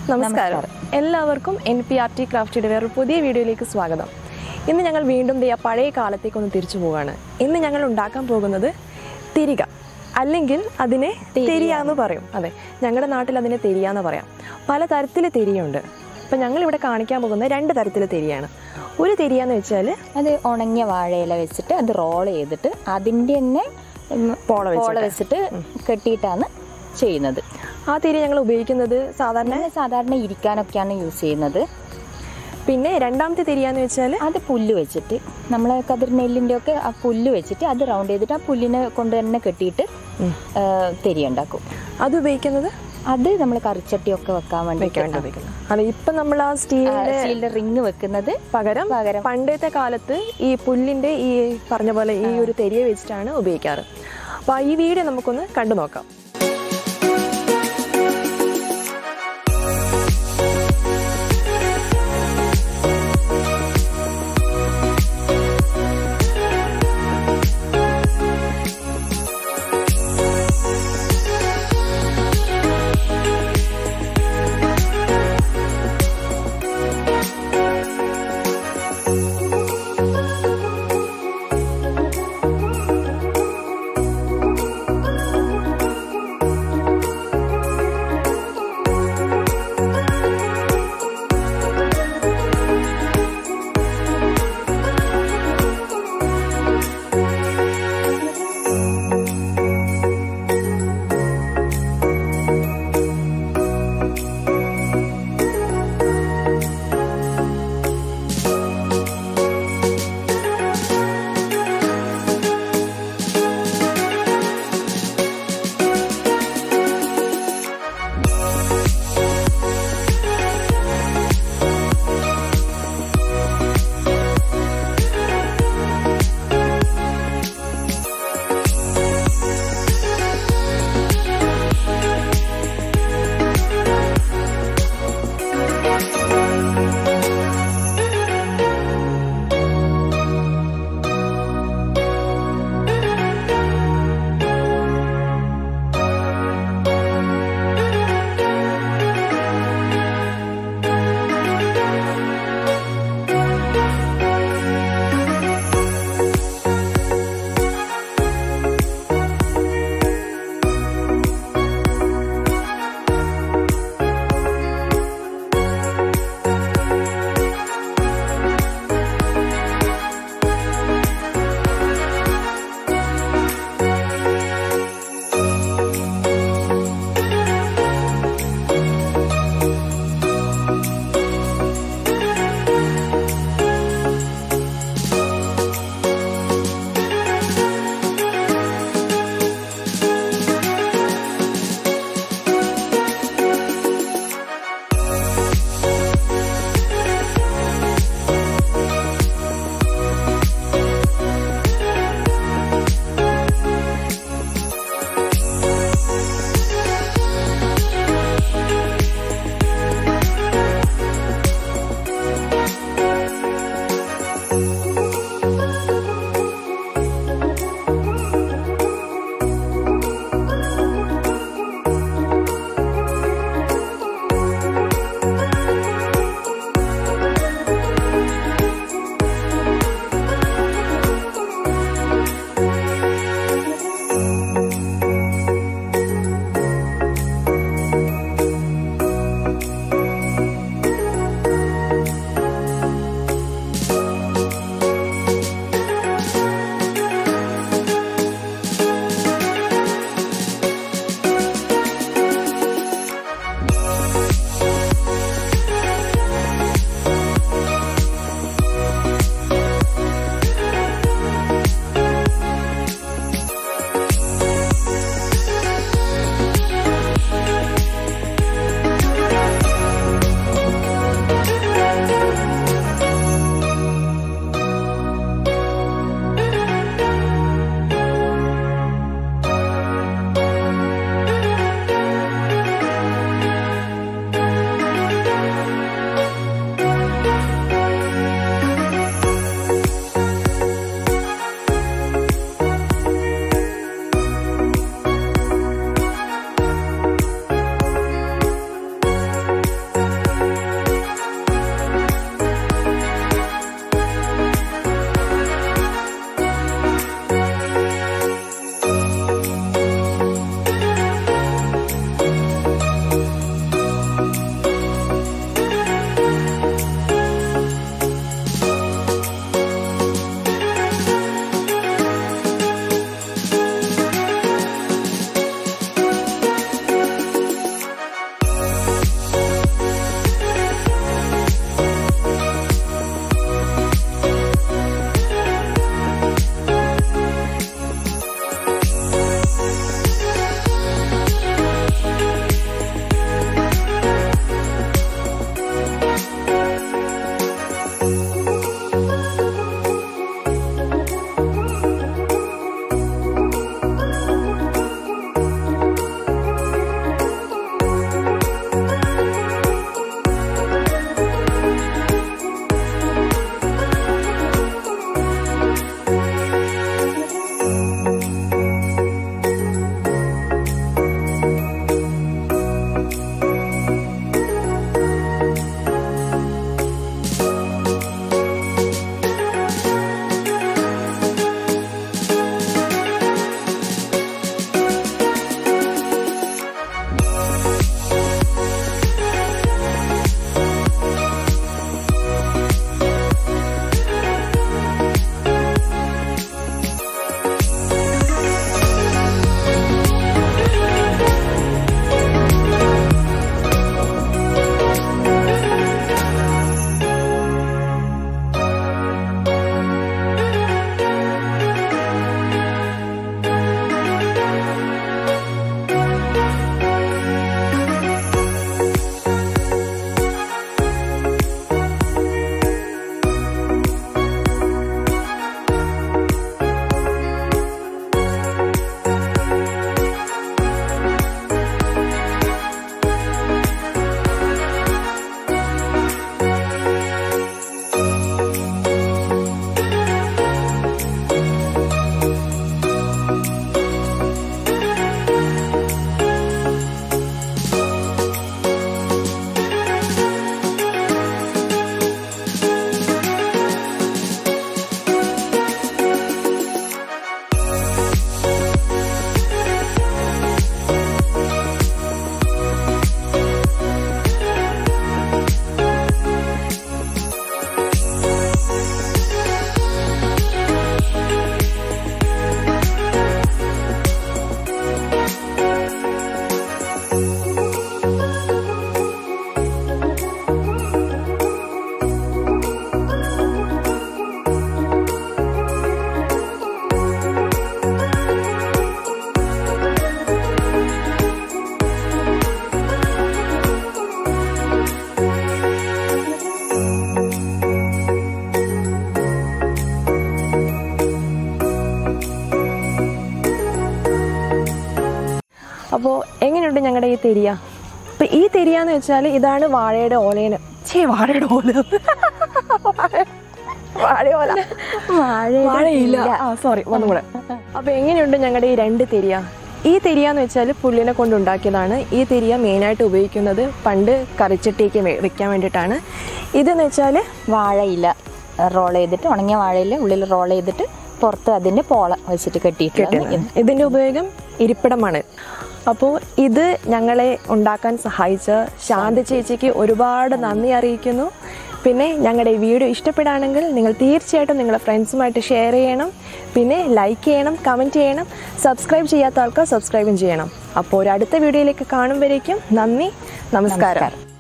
നമസ്കാരം എല്ലാവർക്കും N P R T ക്രാഫ്റ്റിയുടെ വേറൊരു പുതിയ വീഡിയോയിലേക്ക് സ്വാഗതം ഇന്ന് ഞങ്ങൾ വീണ്ടും ദേ ആ പഴയ കാലത്തേക്ക് ഒന്ന് തിരിച്ചു പോവുകയാണ് ഇന്ന് ഞങ്ങൾ ഉണ്ടാക്കാൻ പോകുന്നത് തിരിക അല്ലെങ്കിൽ അതിനെ തെരിയാന്ന് പറയും അതെ ഞങ്ങളുടെ നാട്ടിൽ അതിനെ തെരിയാന്ന് പറയാം പല തരത്തിൽ തെരിയുണ്ട് അപ്പം ഞങ്ങൾ ഇവിടെ കാണിക്കാൻ പോകുന്നത് രണ്ട് തരത്തിൽ തെരിയാണ് ഒരു തെരിയാന്ന് വെച്ചാൽ അത് ഉണങ്ങിയ വാഴയില വെച്ചിട്ട് അത് റോൾ ചെയ്തിട്ട് അതിൻ്റെ തന്നെ ഉം, പോള പോള വെച്ചിട്ട് കെട്ടിയിട്ടാണ് ചെയ്യുന്നത് ആ തിരി ഞങ്ങൾ ഉപയോഗിക്കുന്നത് സാധാരണ നമ്മൾ സാധാരണ ഇരിക്കാനൊക്കെയാണ് യൂസ് ചെയ്യുന്നത് പിന്നെ രണ്ടാമത്തെ തിരിയാന്ന് വെച്ചാൽ അത് പുല്ല് വെച്ചിട്ട് നമ്മളെ കതിർ നെല്ലിൻ്റെ ഒക്കെ ആ പുല്ല് വെച്ചിട്ട് അത് റൗണ്ട് ചെയ്തിട്ട് ആ പുല്ലിനെ കൊണ്ട് തന്നെ കെട്ടിയിട്ട് ആ, തെരി ഉണ്ടാക്കും അത് ഉപയോഗിക്കുന്നത് അത് നമ്മൾ കറിച്ചട്ടിയൊക്കെ വെക്കാൻ വേണ്ടി വെക്കാൻ വേണ്ടി ഉപയോഗിക്കുന്നത് അതെ ഇപ്പം നമ്മൾ ആ സ്റ്റീലിന്റെ സ്റ്റീലിന്റെ റിങ് വെക്കുന്നത് പകരം പകരം പണ്ടത്തെ കാലത്ത് ഈ പുല്ലിന്റെ ഈ പറഞ്ഞ പോലെ ഈ ഒരു തെരിയ വെച്ചിട്ടാണ് ഉപയോഗിക്കാറ് അപ്പോൾ ഈ വീഡിയോ നമുക്കൊന്ന് കണ്ടു നോക്കാം എങ്ങനെയുണ്ട് ഞങ്ങളുടെ ഈ തെരിയ അപ്പം ഈ തെരിയാന്ന് വെച്ചാൽ ഇതാണ് വാഴയുടെ ഓലേന് ചേ വാഴയുടെ ഓല വാഴയോല വാഴയില്ല ആ സോറി ഒന്നുകൂടെ അപ്പൊ എങ്ങനെയുണ്ട് ഞങ്ങളുടെ ഈ രണ്ട് തെരിയ ഈ തെരിയാന്ന് വെച്ചാൽ പുല്ലിനെ കൊണ്ടുണ്ടാക്കിയതാണ് ഈ തെരിയ മെയിനായിട്ട് ഉപയോഗിക്കുന്നത് പണ്ട് കറിച്ചട്ടിക്ക് വെ- വെക്കാൻ വേണ്ടിയിട്ടാണ് ഇതെന്ന് വെച്ചാൽ വാഴയില റോൾ ചെയ്തിട്ട് ഉണങ്ങിയ വാഴയില ഉള്ളിൽ റോൾ ചെയ്തിട്ട് പുറത്ത് അതിന്റെ പോള വെച്ചിട്ട് കെട്ടിയിട്ട് ഇതിന്റെ ഉപയോഗം ഇരിപ്പിടമാണ് അപ്പോൾ ഇത് ഞങ്ങളെ ഉണ്ടാക്കാൻ സഹായിച്ച ശാന്ത ചേച്ചിക്ക് ഒരുപാട് നന്ദി അറിയിക്കുന്നു പിന്നെ ഞങ്ങളുടെ ഈ വീഡിയോ ഇഷ്ടപ്പെടുകയാണെങ്കിൽ നിങ്ങൾ തീർച്ചയായിട്ടും നിങ്ങളുടെ ഫ്രണ്ട്സുമായിട്ട് ഷെയർ ചെയ്യണം പിന്നെ ലൈക്ക് ചെയ്യണം കമൻറ്റ് ചെയ്യണം സബ്സ്ക്രൈബ് ചെയ്യാത്ത ആൾക്കാർ സബ്സ്ക്രൈബും ചെയ്യണം അപ്പോൾ ഒരു അടുത്ത വീഡിയോയിലേക്ക് കാണുമ്പോഴേക്കും നന്ദി നമസ്കാരം നമസ്കാരം